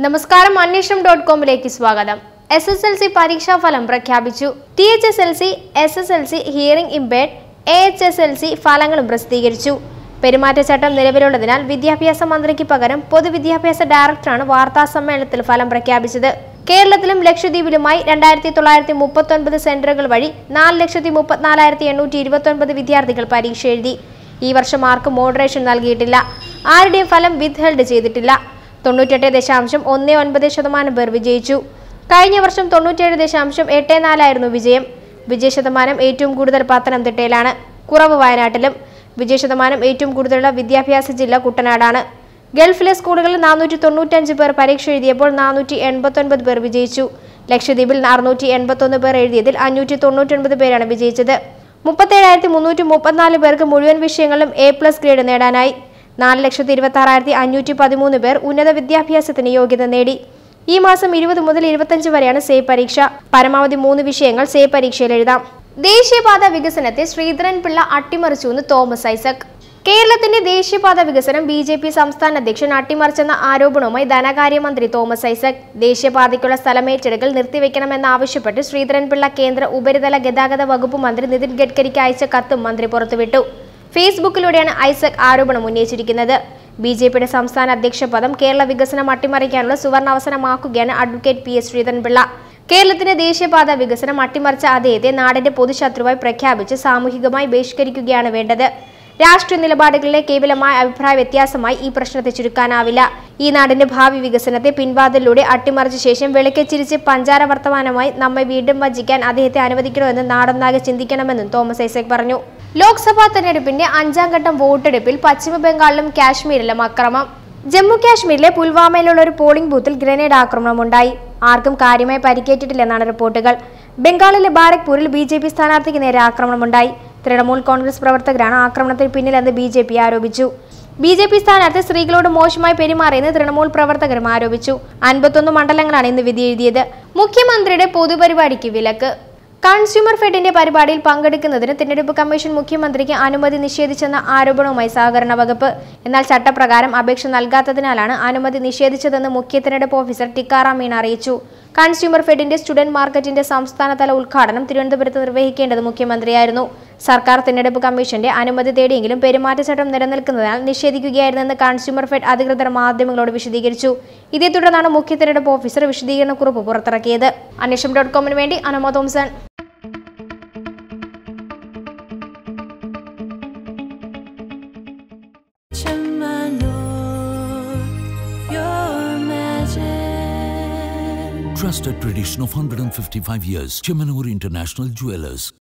നമസ്കാരം അന്വേഷണം ഡോട്ട് കോമിലേക്ക് സ്വാഗതം എസ് എസ് എൽ സി പരീക്ഷാഫലം പ്രഖ്യാപിച്ചു T H S L C S S L C hearing impaired A H S L C ഫലങ്ങളും പ്രസിദ്ധീകരിച്ചു പെരുമാറ്റച്ചട്ടം നിലവിലുള്ളതിനാൽ വിദ്യാഭ്യാസ മന്ത്രിക്ക് പകരം പൊതുവിദ്യാഭ്യാസ ഡയറക്ടറാണ് വാർത്താ സമ്മേളനത്തിൽ ഫലം പ്രഖ്യാപിച്ചത് കേരളത്തിലും ലക്ഷദ്വീപിലുമായി രണ്ടായിരത്തി തൊള്ളായിരത്തി മുപ്പത്തൊൻപത് സെന്ററുകൾ വഴി നാല് ലക്ഷത്തി മുപ്പത്തിനാലായിരത്തി എണ്ണൂറ്റി ഇരുപത്തൊൻപത് വിദ്യാർത്ഥികൾ പരീക്ഷ എഴുതി ഈ വർഷം ആർക്കും മോഡറേഷൻ നൽകിയിട്ടില്ല ആരുടെയും ഫലം വിത്ത്ഹെൽഡ് ചെയ്തിട്ടില്ല തൊണ്ണൂറ്റെട്ട് ദശാംശം ഒന്ന് ഒൻപത് ശതമാനം പേർ വിജയിച്ചു കഴിഞ്ഞ വർഷം തൊണ്ണൂറ്റേഴ് ദശാംശം എട്ട് നാലായിരുന്നു വിജയം വിജയ ശതമാനം ഏറ്റവും കൂടുതൽ പത്തനംതിട്ടയിലാണ് കുറവ് വയനാട്ടിലും വിജയ ശതമാനം ഏറ്റവും കൂടുതലുള്ള വിദ്യാഭ്യാസ ജില്ല കുട്ടനാടാണ് ഗൾഫിലെ സ്കൂളുകളിൽ നാനൂറ്റി തൊണ്ണൂറ്റഞ്ച് പേർ പരീക്ഷ എഴുതിയപ്പോൾ നാനൂറ്റി എൺപത്തൊൻപത് പേർ വിജയിച്ചു ലക്ഷദ്വീപിൽ അറുന്നൂറ്റി എൺപത്തൊന്ന് പേർ എഴുതിയതിൽ അഞ്ഞൂറ്റി തൊണ്ണൂറ്റൊൻപത് പേരാണ് വിജയിച്ചത് മുപ്പത്തേഴായിരത്തി മുന്നൂറ്റി മുപ്പത്തിനാല് പേർക്ക് മുഴുവൻ വിഷയങ്ങളിലും എ പ്ലസ് ഗ്രേഡ് നേടാനായി നാല് ലക്ഷത്തി ഇരുപത്തി ആറായിരത്തി അഞ്ഞൂറ്റി പതിമൂന്ന് പേർ ഉന്നത വിദ്യാഭ്യാസത്തിന് യോഗ്യത നേടി ഈ മാസം ഇരുപത് മുതൽ ഇരുപത്തഞ്ച് വരെയാണ് സേ പരീക്ഷ പരമാവധി മൂന്ന് വിഷയങ്ങൾ സേ പരീക്ഷയിൽ എഴുതാം ദേശീയപാത വികസനത്തെ ശ്രീധരൻ പിള്ള അട്ടിമറിച്ചുവെന്ന് തോമസ് ഐസക് കേരളത്തിന്റെ ദേശീയപാത വികസനം ബി ജെ പി സംസ്ഥാന അധ്യക്ഷൻ അട്ടിമറിച്ചെന്ന ആരോപണവുമായി ധനകാര്യമന്ത്രി തോമസ് ഐസക് ദേശീയപാതയ്ക്കുള്ള സ്ഥലമേറ്റെടുക്കൽ നിർത്തിവെക്കണമെന്നാവശ്യപ്പെട്ട് ശ്രീധരൻപിള്ള കേന്ദ്ര ഉപരിതല ഗതാഗത വകുപ്പ് മന്ത്രി നിതിൻ ഗഡ്കരിക്ക് അയച്ച കത്തും മന്ത്രി പുറത്തുവിട്ടു ഫേസ്ബുക്കിലൂടെയാണ് ഐസക് ആരോപണം ഉന്നയിച്ചിരിക്കുന്നത് ബി ജെ പിയുടെ സംസ്ഥാന അധ്യക്ഷ പദം കേരള വികസനം അട്ടിമറിക്കാനുള്ള സുവർണാവസരമാക്കുകയാണ് അഡ്വക്കേറ്റ് പി എസ് ശ്രീധരൻപിള്ള കേരളത്തിന്റെ ദേശീയപാത വികസനം അട്ടിമറിച്ച അദ്ദേഹത്തെ നാടിന്റെ പൊതുശത്രുവായി പ്രഖ്യാപിച്ച് സാമൂഹികമായി ബഹിഷ്കരിക്കുകയാണ് വേണ്ടത് രാഷ്ട്രീയ നിലപാടുകളിലെ കേവലമായ അഭിപ്രായ വ്യത്യാസമായി ഈ പ്രശ്നത്തെ ചുരുക്കാനാവില്ല ഈ നാടിന്റെ ഭാവി വികസനത്തെ പിൻവാതിലൂടെ അട്ടിമറിച്ച ശേഷം വെളുക്കെച്ചിരിച്ച് പഞ്ചാര വർത്തമാനമായി നമ്മെ വീണ്ടും വഞ്ചിക്കാൻ അദ്ദേഹത്തെ അനുവദിക്കണമെന്ന് നാടൊന്നാകെ ചിന്തിക്കണമെന്നും തോമസ് ഐസക് പറഞ്ഞു ലോക്സഭാ തെരഞ്ഞെടുപ്പിന്റെ അഞ്ചാം ഘട്ടം വോട്ടെടുപ്പിൽ പശ്ചിമ ബംഗാളിലും കാശ്മീരിലും അക്രമം ജമ്മു കാശ്മീരിലെ പുൽവാമയിലുള്ള ഒരു പോളിംഗ് ബൂത്തിൽ ഗ്രനേഡ് ആക്രമണമുണ്ടായി ആർക്കും കാര്യമായി പരിക്കേറ്റിട്ടില്ലെന്നാണ് റിപ്പോർട്ടുകൾ ബംഗാളിലെ ബാരക്പൂരിൽ ബി ജെ പി സ്ഥാനാർത്ഥിക്ക് നേരെ ആക്രമണമുണ്ടായി തൃണമൂൽ കോൺഗ്രസ് പ്രവർത്തകരാണ് ആക്രമണത്തിന് പിന്നിലെന്ന് ബി ജെ പി ആരോപിച്ചു ബി ജെ പി സ്ഥാനാർത്ഥി സ്ത്രീകളോട് മോശമായി പെരുമാറിയെന്ന് തൃണമൂൽ പ്രവർത്തകരും ആരോപിച്ചു അൻപത്തൊന്ന് മണ്ഡലങ്ങളാണ് ഇന്ന് വിധി എഴുതിയത് മുഖ്യമന്ത്രിയുടെ പൊതുപരിപാടിക്ക് വിലക്ക് കൺസ്യൂമർ ഫെഡിന്റെ പരിപാടിയിൽ പങ്കെടുക്കുന്നതിന് തിരഞ്ഞെടുപ്പ് കമ്മീഷൻ മുഖ്യമന്ത്രിക്ക് അനുമതി നിഷേധിച്ചെന്ന ആരോപണവുമായി സഹകരണ വകുപ്പ് എന്നാൽ ചട്ടപ്രകാരം അപേക്ഷ നൽകാത്തതിനാലാണ് അനുമതി നിഷേധിച്ചതെന്ന് മുഖ്യ തിരഞ്ഞെടുപ്പ് ഓഫീസർ ടിക്കാറാം മീണ അറിയിച്ചു കൺസ്യൂമർ ഫെഡിന്റെ സ്റ്റുഡന്റ് മാർക്കറ്റിന്റെ സംസ്ഥാനതല ഉദ്ഘാടനം തിരുവനന്തപുരത്ത് നിർവഹിക്കേണ്ടത് മുഖ്യമന്ത്രിയായിരുന്നു സർക്കാർ തിരഞ്ഞെടുപ്പ് കമ്മീഷന്റെ അനുമതി തേടിയെങ്കിലും പെരുമാറ്റച്ചട്ടം നിലനിൽക്കുന്നതിനാൽ നിഷേധിക്കുകയായിരുന്നെന്ന് കൺസ്യൂമർ ഫെഡ് അധികൃതർ മാധ്യമങ്ങളോട് വിശദീകരിച്ചു ഇതേ തുടർന്നാണ് മുഖ്യ തിരഞ്ഞെടുപ്പ് ഓഫീസർ വിശദീകരണക്കുറിപ്പ് പുറത്തിറക്കിയത് അന്വേഷണം ഡോട്ട് കോമിന് വേണ്ടി അനുമോ Thomson your magic. Trusted tradition of 155 years. Chemanur International Jewelers.